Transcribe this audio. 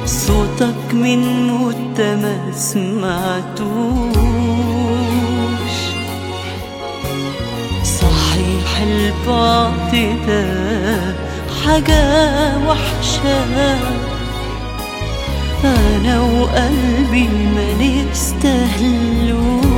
صوتك من مدة ما سمعتوش صحيح البعد ده حاجة وحشة أنا وقلبي ما نستهلوش